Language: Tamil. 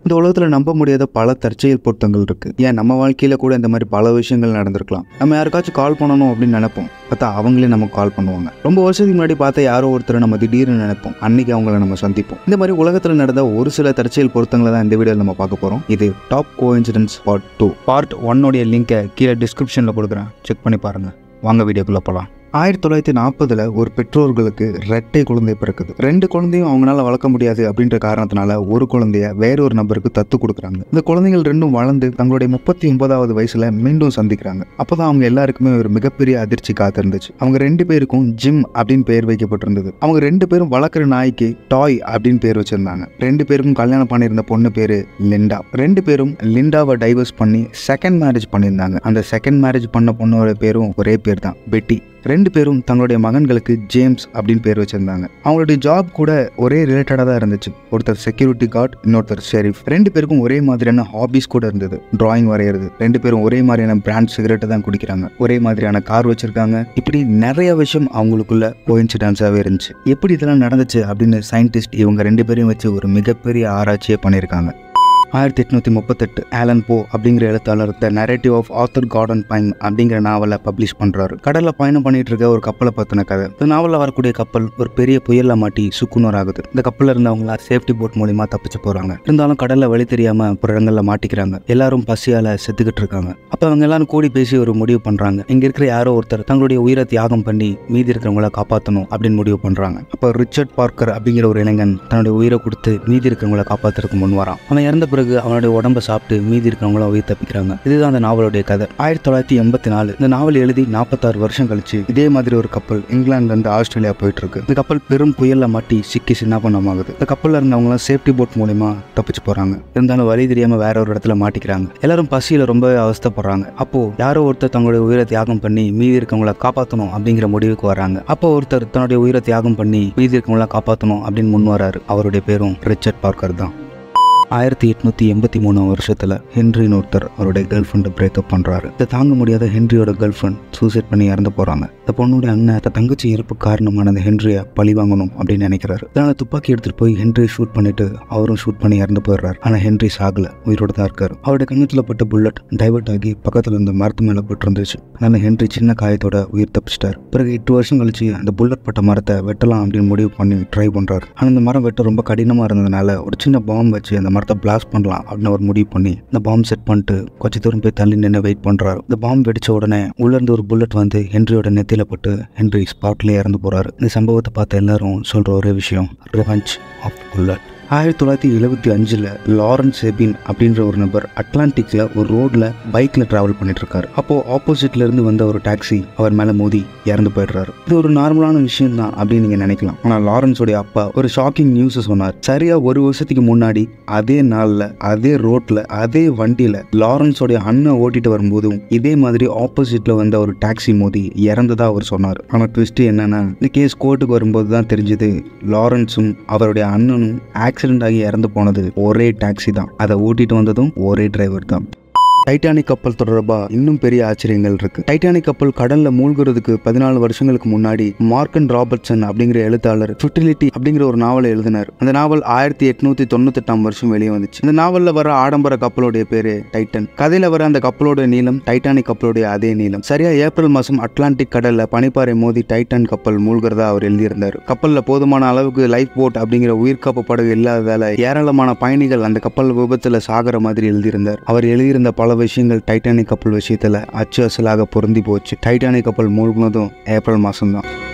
இந்த உலகத்தில் நம்ப முடியாத பல தற்செயல் பொருத்தங்கள் இருக்கு ஏன் நம்ம வாழ்க்கையில கூட இந்த மாதிரி பல விஷயங்கள் நடந்திருக்கலாம் நம்ம யாருக்காச்சும் கால் பண்ணணும் அப்படின்னு நினைப்போம் பார்த்தா அவங்களே நமக்கு கால் பண்ணுவாங்க ரொம்ப வருஷத்துக்கு முன்னாடி பார்த்தா யாரோ ஒருத்தரை நம்ம திடீர்னு நினைப்போம் அன்னைக்கு அவங்கள நம்ம சந்திப்போம் இந்த மாதிரி உலகத்தில் நடந்த ஒரு சில தற்செயல் பொருத்தங்களை தான் இந்த வீடியோவில் நம்ம பார்க்க போறோம் இது top go incidents part two part ஒன்னோடைய லிங்கை கீழே டிஸ்கிரிப்ஷனில் கொடுக்குறேன் செக் பண்ணி பாருங்க வாங்க வீடியோக்குள்ள போகலாம் ஆயிரத்தி தொள்ளாயிரத்தி நாற்பதுல ஒரு பெற்றோர்களுக்கு ரெட்டை குழந்தை பிறக்குது ரெண்டு குழந்தையும் அவங்களால வளர்க்க முடியாது அப்படின்ற காரணத்தினால ஒரு குழந்தைய வேற ஒரு நபருக்கு தத்து கொடுக்குறாங்க இந்த குழந்தைகள் ரெண்டும் வளர்ந்து தங்களுடைய முப்பத்தி ஒன்பதாவது வயசுல மீண்டும் சந்திக்கிறாங்க அப்பதான் அவங்க எல்லாருக்குமே ஒரு மிகப்பெரிய அதிர்ச்சி காத்திருந்துச்சு அவங்க ரெண்டு பேருக்கும் ஜிம் அப்படின்னு பெயர் வைக்கப்பட்டிருந்தது அவங்க ரெண்டு பேரும் வளர்க்குற நாய்க்கு டாய் அப்படின்னு பேர் வச்சிருந்தாங்க ரெண்டு பேருக்கும் கல்யாணம் பண்ணியிருந்த பொண்ணு பேரு லிண்டா ரெண்டு பேரும் லிண்டாவை டைவர்ஸ் பண்ணி செகண்ட் மேரேஜ் பண்ணியிருந்தாங்க அந்த செகண்ட் மேரேஜ் பண்ண பொண்ணோட பேரும் ஒரே பேர் தான் பெட்டி ரெண்டு பேரும் தங்களுடைய மகன்களுக்கு ஜேம்ஸ் அப்படின்னு பேர் வச்சிருந்தாங்க அவங்களுடைய ஜாப் கூட ஒரே ரிலேட்டடாக தான் இருந்துச்சு ஒருத்தர் செக்யூரிட்டி கார்டு இன்னொருத்தர் ஷெரீஃப் ரெண்டு பேருக்கும் ஒரே மாதிரியான ஹாபிஸ் கூட இருந்தது டிராயிங் வரைகிறது ரெண்டு பேரும் ஒரே மாதிரியான பிராண்ட் சிகரெட்டை தான் குடிக்கிறாங்க ஒரே மாதிரியான கார் வச்சிருக்காங்க இப்படி நிறைய விஷயம் அவங்களுக்குள்ள கோயின்சிடன்ஸாகவே இருந்துச்சு எப்படி இதெல்லாம் நடந்துச்சு அப்படின்னு சயின்டிஸ்ட் இவங்க ரெண்டு பேரையும் வச்சு ஒரு மிகப்பெரிய ஆராய்ச்சியை பண்ணியிருக்காங்க ஆயிரத்தி எட்நூத்தி முப்பத்தெட்டு ஆலன் போ அப்படிங்கிற எழுத்தாளர் the narrative of Arthur Gordon Pym அப்படிங்கிற நாவலை பப்ளிஷ் பண்றாரு கடல்ல பயணம் பண்ணிட்டு இருக்க ஒரு கப்பலை பத்தின கதை இந்த நாவலில் வரக்கூடிய கப்பல் ஒரு பெரிய புயல்ல மாட்டி சுக்குநூறு ஆகுது இந்த கப்பல்ல இருந்தவங்கள சேஃப்டி போட் மூலியமா தப்பிச்சு போறாங்க இருந்தாலும் கடல்ல வழி தெரியாம ஒரு இடங்கள்ல மாட்டிக்கிறாங்க எல்லாரும் பசியால செத்துக்கிட்டு இருக்காங்க அப்ப அவங்க எல்லாரும் கூடி பேசி ஒரு முடிவு பண்றாங்க இங்க இருக்கிற யாரோ ஒருத்தர் தங்களுடைய உயிரை தியாகம் பண்ணி மீதி இருக்கிறவங்கள காப்பாற்றணும் அப்படின்னு முடிவு பண்றாங்க அப்ப ரிச்சர்ட் பார்க்கர் அப்படிங்கிற ஒரு இளைஞன் தன்னுடைய உயிரை கொடுத்து மீதி இருக்கிறவங்கள காப்பாத்துறதுக்கு முன் வரான் அவன் இறந்த பிறகு அவனுடைய உடம்ப சாப்பிட்டு மீதி இருக்கிறவங்கள உயிர் தப்பிக்கிறாங்க இதுதான் அந்த நாவலுடைய கதை ஆயிரத்தி தொள்ளாயிரத்தி எண்பத்தி நாலு இந்த நாவல் எழுதி நாற்பத்தாறு வருஷம் கழிச்சு இதே மாதிரி ஒரு கப்பல் இங்கிலாந்துல இருந்து ஆஸ்திரேலியா போயிட்டு இருக்கு இந்த கப்பல் பெரும் புயல்ல மாட்டி சிக்கி சின்னாபனமாகுது இந்த கப்பல்ல இருந்தவங்க சேஃப்டி போட் மூலியமா தப்பிச்சு போறாங்க இருந்தாலும் வழி தெரியாம வேற ஒரு இடத்துல மாட்டிக்கிறாங்க எல்லாரும் பசியில ரொம்ப அவஸ்தைப்படுறாங்க அப்போ யாரோ ஒருத்தர் தங்களுடைய உயிரை தியாகம் பண்ணி மீதி இருக்கவங்கள காப்பாற்றணும் அப்படிங்கிற முடிவுக்கு வராங்க அப்போ ஒருத்தர் தன்னுடைய உயிரை தியாகம் பண்ணி மீதி இருக்கவங்கள காப்பாற்றணும் அப்படின்னு முன் வராரு அவருடைய பேரும் ரிச்சர்ட் பார்க்கர் தான் ஆயிரத்தி எட்நூத்தி எண்பத்தி மூணாம் வருஷத்துல ஹென்ரின்னு ஒருத்தர் அவருடைய கேர்ள் ஃப்ரெண்டை பிரேக்கப் பண்றாரு இதை தாங்க முடியாத ஹென்ரியோட கேர்ள் ஃப்ரெண்ட் சூசைட் பண்ணி இறந்து போறாங்க இந்த பொண்ணுடைய அண்ணன் தன் தங்கச்சி இறப்பு காரணமான அந்த ஹென்ரியை பழி வாங்கணும் அப்படின்னு நினைக்கிறாரு இதனால துப்பாக்கி எடுத்துட்டு போய் ஹென்ரி ஷூட் பண்ணிட்டு அவரும் ஷூட் பண்ணி இறந்து போயிடுறாரு ஆனா ஹென்ரி சாகல உயிரோட தான் இருக்காரு அவருடைய கண்ணத்துல பட்ட புல்லட் டைவர்ட் ஆகி பக்கத்துல இருந்த மரத்து மேல போட்டு இருந்துச்சு அதனால ஹென்ரி சின்ன காயத்தோட உயிர் தப்பிச்சிட்டாரு பிறகு எட்டு வருஷம் கழிச்சு அந்த புல்லட் பட்ட மரத்தை வெட்டலாம் அப்படின்னு முடிவு பண்ணி ட்ரை பண்றாரு ஆனா அந்த மரம் வெட்ட ரொம்ப கடினமா இருந்ததுனால ஒரு சின்ன பாம்பு வச்சு அந்த மரத்தை பிளாஸ்ட் பண்ணலாம் அப்படின்னு ஒரு முடிவு பண்ணி இந்த பாம்பு செட் பண்ணிட்டு கொஞ்ச தூரம் போய் தள்ளி நின்று வெயிட் பண்றாரு இந்த பாம்பு வெடிச்ச உடனே உள்ள இருந்து ஒரு புல்லட் வந்து ஹென்ரியோட நெத்தியில பட்டு ஹென்ரி ஸ்பாட்லயே இறந்து போறாரு இந்த சம்பவத்தை பார்த்த எல்லாரும் சொல்ற ஒரே விஷயம் ரிவஞ்ச் ஆஃப் புல்லட் ஆயிரத்தி தொள்ளாயிரத்தி எழுபத்தி அஞ்சில் லாரன்ஸ் செபின் அப்படின்ற ஒரு நபர் அட்லாண்டிக்ல ஒரு ரோட்ல பைக்ல டிராவல் பண்ணிட்டு இருக்காரு அப்போ ஆப்போசிட்ல இருந்து வந்த ஒரு டாக்ஸி அவர் மேல மோதி இறந்து போயிடுறாரு இது ஒரு நார்மலான விஷயம் தான் அப்படின்னு நீங்க நினைக்கலாம் ஆனா லாரன்ஸோடைய அப்பா ஒரு ஷாக்கிங் நியூஸ் சொன்னார் சரியா ஒரு வருஷத்துக்கு முன்னாடி அதே நாள்ல அதே ரோட்ல அதே வண்டியில லாரன்ஸோடைய அண்ணன் ஓட்டிட்டு வரும்போதும் இதே மாதிரி ஆப்போசிட்ல வந்த ஒரு டாக்ஸி மோதி இறந்ததா அவர் சொன்னார் ஆனா ட்விஸ்ட் என்னன்னா இந்த கேஸ் கோர்ட்டுக்கு வரும்போது தான் தெரிஞ்சது லாரன்ஸும் அவருடைய அண்ணனும் ஆக்சிடென்ட் ஆகி இறந்து போனது ஒரே டாக்ஸி தான் அதை ஓட்டிட்டு வந்ததும் ஒரே டிரைவர் தான் டைட்டானிக் கப்பல் தொடர்பா இன்னும் பெரிய ஆச்சரியங்கள் இருக்கு டைட்டானிக் கப்பல் கடல்ல மூழ்குறதுக்கு பதினாலு வருஷங்களுக்கு முன்னாடி மார்க்கன் ராபர்ட்சன் அப்படிங்கிற எழுத்தாளர் ஃபுட்டிலிட்டி அப்படிங்கிற ஒரு நாவலை எழுதினார் அந்த நாவல் ஆயிரத்தி எட்நூத்தி தொண்ணூத்தெட்டாம் வருஷம் வெளியே வந்துச்சு இந்த நாவல்ல வர ஆடம்பர கப்பலுடைய பேரு டைட்டன் கதையில வர அந்த கப்பலோட நீளம் டைட்டானிக் கப்பலுடைய அதே நீளம் சரியா ஏப்ரல் மாசம் அட்லாண்டிக் கடல்ல பனிப்பாறை மோதி டைட்டன் கப்பல் மூழ்கிறதா அவர் எழுதியிருந்தார் கப்பல்ல போதுமான அளவுக்கு லைஃப் போட் அப்படிங்கிற உயிர்காப்பு படகு இல்லாததால ஏராளமான பயணிகள் அந்த கப்பல் விபத்துல சாகிற மாதிரி எழுதியிருந்தார் அவர் எழுதியிருந்த பல விஷயங்கள் டைட்டானிக் கப்பல் விஷயத்துல அச்சு அசலாக பொருந்தி போச்சு டைட்டானிக் கப்பல் மூழ்கினதும் ஏப்ரல் மாசம்தான்